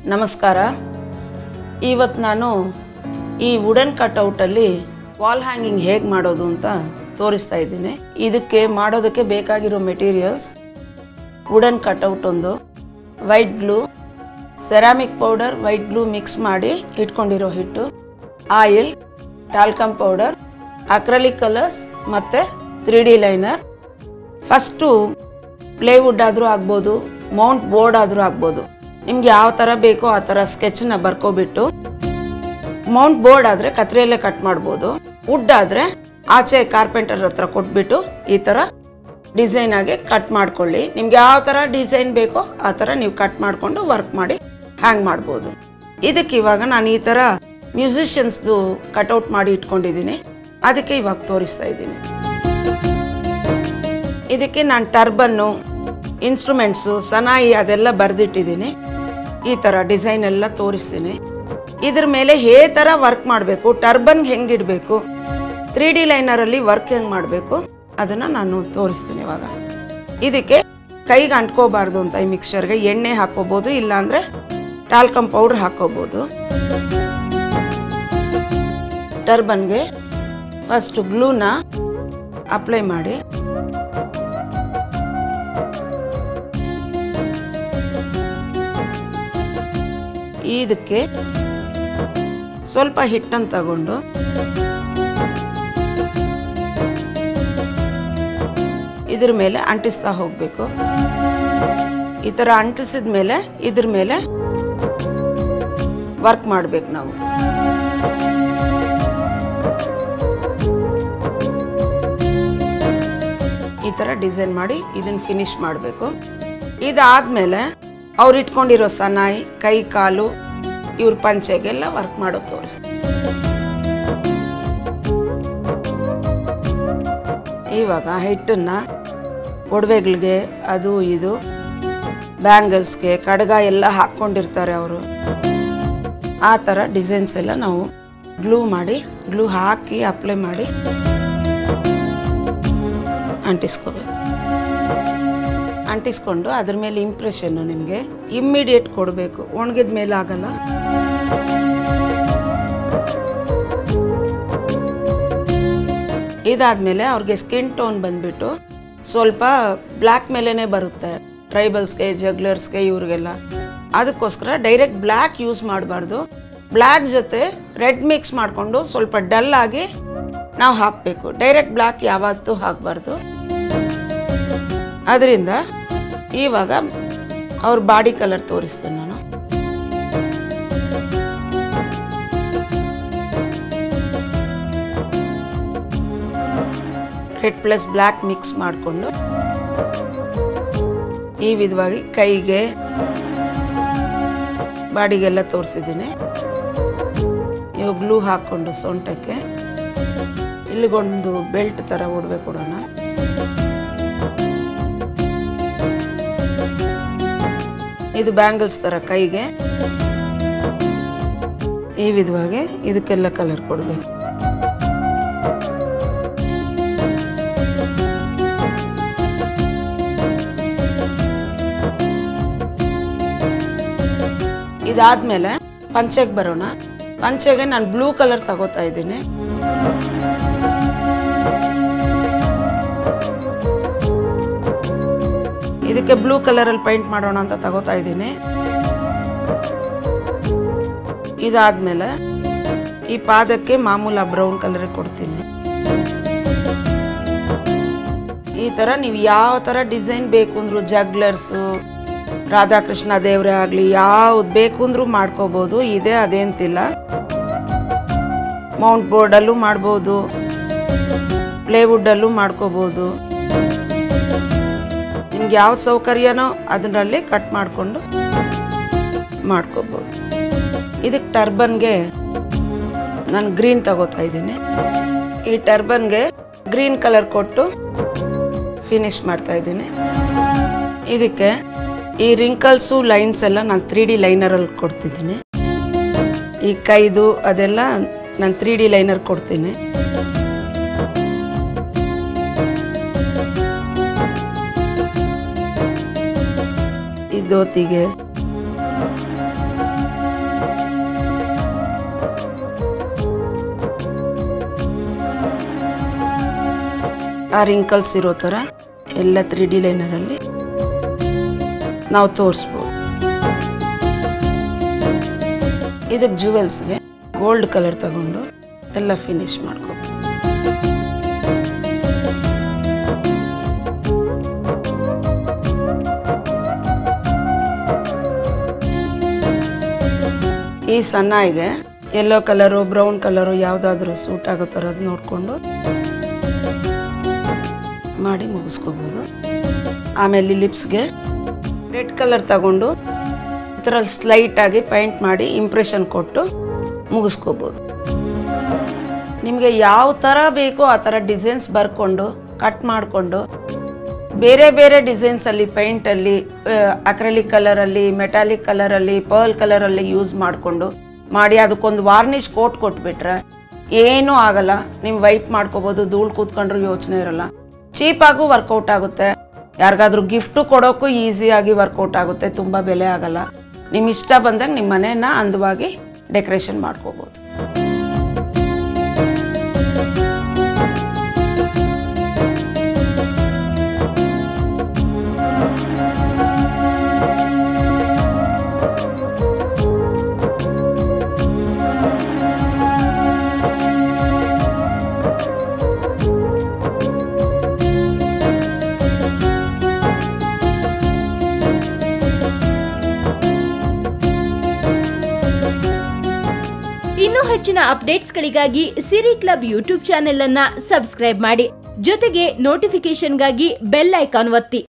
ನಮಸ್ಕಾರ ಇವತ್ತು ನಾನು ಈ ವುಡನ್ ಕಟ್ಔಟಲ್ಲಿ ವಾಲ್ ಹ್ಯಾಂಗಿಂಗ್ ಹೇಗೆ ಮಾಡೋದು ಅಂತ ತೋರಿಸ್ತಾ ಇದ್ದೀನಿ ಇದಕ್ಕೆ ಮಾಡೋದಕ್ಕೆ ಬೇಕಾಗಿರೋ ಮೆಟೀರಿಯಲ್ಸ್ ವುಡನ್ ಕಟ್ಔಟ್ ಒಂದು white glue ceramic powder white glue mix ಮಾಡಿ ಇಟ್ಕೊಂಡಿರೋ ಹಿಟ್ಟು oil talcum powder acrylic colours ಮತ್ತು three D liner first plywood ಆದರೂ ಆಗ್ಬೋದು ಮೌಂಟ್ ಬೋರ್ಡ್ ಆದರೂ ಆಗ್ಬೋದು ನಿಮ್ಗೆ ಯಾವ ಥರ ಬೇಕೋ ಆ ಥರ ಸ್ಕೆಚ್ನ ಬರ್ಕೊಬಿಟ್ಟು ಮೌಂಟ್ ಬೋರ್ಡ್ ಆದರೆ ಕತ್ರಿಯಲ್ಲೇ ಕಟ್ ಮಾಡ್ಬೋದು ವುಡ್ ಆದರೆ ಆಚೆ ಕಾರ್ಪೆಂಟರ್ ಹತ್ರ ಕೊಟ್ಬಿಟ್ಟು ಈ ಥರ ಡಿಸೈನ್ ಆಗಿ ಕಟ್ ಮಾಡ್ಕೊಳ್ಳಿ ನಿಮ್ಗೆ ಯಾವ ಥರ ಡಿಸೈನ್ ಬೇಕೋ ಆ ಥರ ನೀವು ಕಟ್ ಮಾಡಿಕೊಂಡು ವರ್ಕ್ ಮಾಡಿ ಹ್ಯಾಂಗ್ ಮಾಡ್ಬೋದು ಇದಕ್ಕೆ ಇವಾಗ ನಾನು ಈ ಥರ ಮ್ಯೂಸಿಷಿಯನ್ಸ್ದು ಕಟ್ಔಟ್ ಮಾಡಿ ಇಟ್ಕೊಂಡಿದ್ದೀನಿ ಅದಕ್ಕೆ ಇವಾಗ ತೋರಿಸ್ತಾ ಇದ್ದೀನಿ ಇದಕ್ಕೆ ನಾನು ಟರ್ಬನ್ನು ಇನ್ಸ್ಟ್ರೂಮೆಂಟ್ಸು ಸನಾಯಿ ಅದೆಲ್ಲ ಬರೆದಿಟ್ಟಿದ್ದೀನಿ ಈ ಥರ ಡಿಸೈನ್ ಎಲ್ಲ ತೋರಿಸ್ತೀನಿ ಇದ್ರ ಮೇಲೆ ಹೇ ಥರ ವರ್ಕ್ ಮಾಡಬೇಕು ಟರ್ಬನ್ ಹೆಂಗಿಡಬೇಕು ತ್ರೀ ಡಿ ಲೈನರಲ್ಲಿ ವರ್ಕ್ ಹೆಂಗೆ ಮಾಡಬೇಕು ಅದನ್ನು ನಾನು ತೋರಿಸ್ತೀನಿ ಇವಾಗ ಇದಕ್ಕೆ ಕೈಗೆ ಅಂಟ್ಕೋಬಾರ್ದು ಅಂತ ಈ ಮಿಕ್ಸ್ಚರ್ಗೆ ಎಣ್ಣೆ ಹಾಕೋಬೋದು ಇಲ್ಲಾಂದರೆ ಟಾಲ್ಕಮ್ ಪೌಡ್ರ್ ಹಾಕೋಬೋದು ಟರ್ಬನ್ಗೆ ಫಸ್ಟ್ ಗ್ಲೂನ ಅಪ್ಲೈ ಮಾಡಿ ಇದಕ್ಕೆ ಸ್ವಲ್ಪ ಹಿಟ್ಟನ್ನು ತಗೊಂಡು ಇದ್ರ ಮೇಲೆ ಅಂಟಿಸ್ತಾ ಹೋಗಬೇಕು ಈ ಥರ ಅಂಟಿಸಿದ ಮೇಲೆ ಇದ್ರ ಮೇಲೆ ವರ್ಕ್ ಮಾಡ್ಬೇಕು ನಾವು ಈ ಥರ ಡಿಸೈನ್ ಮಾಡಿ ಇದನ್ನ ಫಿನಿಶ್ ಮಾಡಬೇಕು ಇದಾದ್ಮೇಲೆ ಅವ್ರು ಇಟ್ಕೊಂಡಿರೋ ಸನಾಯಿ ಕೈ ಕಾಲು ಇವ್ರ ಪಂಚೆಗೆಲ್ಲ ವರ್ಕ್ ಮಾಡೋದು ತೋರಿಸ್ತೀನಿ ಇವಾಗ ಹಿಟ್ಟನ್ನ ಒಡವೆಗಳಿಗೆ ಅದು ಇದು ಬ್ಯಾಂಗಲ್ಸ್ಗೆ ಕಡಗ ಎಲ್ಲ ಹಾಕ್ಕೊಂಡಿರ್ತಾರೆ ಅವರು ಆ ಥರ ಡಿಸೈನ್ಸ್ ಎಲ್ಲ ನಾವು ಗ್ಲೂ ಮಾಡಿ ಗ್ಲೂ ಹಾಕಿ ಅಪ್ಲೈ ಮಾಡಿ ಅಂಟಿಸ್ಕೋಬೇಕು ಅಂಟಿಸ್ಕೊಂಡು ಅದ್ರ ಮೇಲೆ ಇಂಪ್ರೆಷನ್ನು ನಿಮಗೆ ಇಮ್ಮಿಡಿಯೇಟ್ ಕೊಡಬೇಕು ಒಣಗಿದ ಮೇಲೆ ಆಗಲ್ಲ ಇದಾದಮೇಲೆ ಅವ್ರಿಗೆ ಸ್ಕಿನ್ ಟೋನ್ ಬಂದ್ಬಿಟ್ಟು ಸ್ವಲ್ಪ ಬ್ಲ್ಯಾಕ್ ಮೇಲೇ ಬರುತ್ತೆ ಟ್ರೈಬಲ್ಸ್ಗೆ ಜಗ್ಲರ್ಸ್ಗೆ ಇವ್ರಿಗೆಲ್ಲ ಅದಕ್ಕೋಸ್ಕರ ಡೈರೆಕ್ಟ್ ಬ್ಲ್ಯಾಕ್ ಯೂಸ್ ಮಾಡಬಾರ್ದು ಬ್ಲ್ಯಾಕ್ ಜೊತೆ ರೆಡ್ ಮಿಕ್ಸ್ ಮಾಡಿಕೊಂಡು ಸ್ವಲ್ಪ ಡಲ್ ಆಗಿ ನಾವು ಹಾಕಬೇಕು ಡೈರೆಕ್ಟ್ ಬ್ಲ್ಯಾಕ್ ಯಾವತ್ತೂ ಹಾಕಬಾರ್ದು ಅದರಿಂದ ಇವಾಗ ಅವ್ರ ಬಾಡಿ ಕಲರ್ ತೋರಿಸ್ತೇನೆ ನಾನು ರೆಡ್ ಪ್ಲಸ್ ಬ್ಲ್ಯಾಕ್ ಮಿಕ್ಸ್ ಮಾಡಿಕೊಂಡು ಈ ವಿಧವಾಗಿ ಕೈಗೆ ಬಾಡಿಗೆಲ್ಲ ತೋರಿಸಿದ್ದೀನಿ ಇವಾಗ ಗ್ಲೂ ಹಾಕ್ಕೊಂಡು ಸೊಂಟಕ್ಕೆ ಇಲ್ಲಿಗೊಂದು ಬೆಲ್ಟ್ ಥರ ಒಡವೆ ಕೊಡೋಣ ಇದು ಬ್ಯಾಂಗಲ್ಸ್ ಥರ ಕೈಗೆ ಈ ವಿಧವಾಗಿ ಇದಕ್ಕೆಲ್ಲ ಕಲರ್ ಕೊಡಬೇಕು ಇದಾದ್ಮೇಲೆ ಪಂಚೆಗೆ ಬರೋಣ ಪಂಚೆಗೆ ನಾನು ಬ್ಲೂ ಕಲರ್ ತಗೋತಾ ಇದ್ದೀನಿ ಇದಕ್ಕೆ ಬ್ಲೂ ಕಲರಲ್ಲಿ ಪೈಂಟ್ ಮಾಡೋಣ ಅಂತ ತಗೋತಾ ಇದ್ದೀನಿ ಇದಾದ್ಮೇಲೆ ಈ ಪಾದಕ್ಕೆ ಮಾಮೂಲ ಬ್ರೌನ್ ಕಲರ್ ಕೊಡ್ತೀನಿ ಈ ಥರ ನೀವು ಯಾವ ಥರ ಡಿಸೈನ್ ಬೇಕು ಅಂದ್ರು ಜಗ್ಲರ್ಸು ರಾಧಾಕೃಷ್ಣ ದೇವ್ರೆ ಆಗಲಿ ಯಾವ್ದು ಬೇಕು ಅಂದ್ರೂ ಮಾಡ್ಕೋಬೋದು ಇದೆ ಅದೇಂತಿಲ್ಲ ಮೌಂಟ್ ಬೋರ್ಡಲ್ಲೂ ಮಾಡ್ಬೋದು ಪ್ಲೇವುಡ್ಡಲ್ಲೂ ಮಾಡ್ಕೋಬೋದು ನಿಮ್ಗೆ ಯಾವ ಸೌಕರ್ಯನೋ ಅದರಲ್ಲಿ ಕಟ್ ಮಾಡಿಕೊಂಡು ಮಾಡ್ಕೋಬೋದು ಇದಕ್ಕೆ ಟರ್ಬನ್ಗೆ ನಾನು ಗ್ರೀನ್ ತಗೋತಾ ಇದ್ದೀನಿ ಈ ಟರ್ಬನ್ಗೆ ಗ್ರೀನ್ ಕಲರ್ ಕೊಟ್ಟು ಫಿನಿಶ್ ಮಾಡ್ತಾ ಇದ್ದೀನಿ ಇದಕ್ಕೆ ಈ ರಿಂಕಲ್ಸು ಲೈನ್ಸ್ ಎಲ್ಲ ನಾನು ತ್ರೀ ಡಿ ಲೈನರಲ್ಲಿ ಕೊಡ್ತಿದ್ದೀನಿ ಈ ಕೈದು ಅದೆಲ್ಲ ನಾನು ತ್ರೀ ಡಿ ಲೈನರ್ ಕೊಡ್ತೀನಿ ಈ ಧೋತಿಗೆ ಆ ರಿಂಕಲ್ಸ್ ಇರೋ ಥರ ಎಲ್ಲ ತ್ರೀ ಡಿ ಲೈನರಲ್ಲಿ ನಾವು ತೋರಿಸ್ಬೋದು ಇದಕ್ಕೆ ಜುವೆಲ್ಸ್ಗೆ ಗೋಲ್ಡ್ ಕಲರ್ ತಗೊಂಡು ಎಲ್ಲ ಫಿನಿಶ್ ಮಾಡ್ಕೋ ಈ ಸಣ್ಣಗೆ ಯೆಲ್ಲೋ ಕಲರು ಬ್ರೌನ್ ಕಲರು ಯಾವುದಾದ್ರೂ ಸೂಟ್ ಆಗೋ ಥರದ್ದು ನೋಡಿಕೊಂಡು ಮಾಡಿ ಮುಗಿಸ್ಕೋಬೋದು ಆಮೇಲೆ ಲಿಪ್ಸ್ಗೆ ರೆಡ್ ಕಲರ್ ತಗೊಂಡು ಇದರಲ್ಲಿ ಸ್ಲೈಟಾಗಿ ಪೈಂಟ್ ಮಾಡಿ ಇಂಪ್ರೆಷನ್ ಕೊಟ್ಟು ಮುಗಿಸ್ಕೋಬೋದು ನಿಮಗೆ ಯಾವ ಥರ ಬೇಕೋ ಆ ಥರ ಡಿಸೈನ್ಸ್ ಬರ್ಕೊಂಡು ಕಟ್ ಮಾಡಿಕೊಂಡು ಬೇರೆ ಬೇರೆ ಡಿಸೈನ್ಸಲ್ಲಿ ಪೈಂಟಲ್ಲಿ ಅಕ್ರಲಿಕ್ ಕಲರಲ್ಲಿ ಮೆಟಾಲಿಕ್ ಕಲರಲ್ಲಿ ಪರ್ಲ್ ಕಲರಲ್ಲಿ ಯೂಸ್ ಮಾಡಿಕೊಂಡು ಮಾಡಿ ಅದಕ್ಕೊಂದು ವಾರ್ನಿಷ್ ಕೋಟ್ ಕೊಟ್ಬಿಟ್ರೆ ಏನೂ ಆಗಲ್ಲ ನೀವು ವೈಪ್ ಮಾಡ್ಕೋಬೋದು ಧೂಳು ಕೂತ್ಕೊಂಡ್ರು ಯೋಚನೆ ಇರಲ್ಲ ಚೀಪಾಗೂ ವರ್ಕೌಟ್ ಆಗುತ್ತೆ ಯಾರಿಗಾದ್ರೂ ಗಿಫ್ಟು ಕೊಡೋಕ್ಕೂ ಈಸಿಯಾಗಿ ವರ್ಕೌಟ್ ಆಗುತ್ತೆ ತುಂಬ ಬೆಲೆ ಆಗಲ್ಲ ನಿಮ್ಮ ಇಷ್ಟ ಬಂದಾಗ ನಿಮ್ಮ ಮನೇನ ಅಂದವಾಗಿ ಡೆಕೋರೇಷನ್ ಮಾಡ್ಕೋಬೋದು ಇನ್ನೂ ಹೆಚ್ಚಿನ ಅಪ್ಡೇಟ್ಸ್ಗಳಿಗಾಗಿ ಸಿರಿ ಕ್ಲಬ್ ಯೂಟ್ಯೂಬ್ ಚಾನೆಲ್ ಅನ್ನ ಸಬ್ಸ್ಕ್ರೈಬ್ ಮಾಡಿ ಜೊತೆಗೆ ನೋಟಿಫಿಕೇಶನ್ಗಾಗಿ ಬೆಲ್ ಐಕಾನ್ ಒತ್ತಿ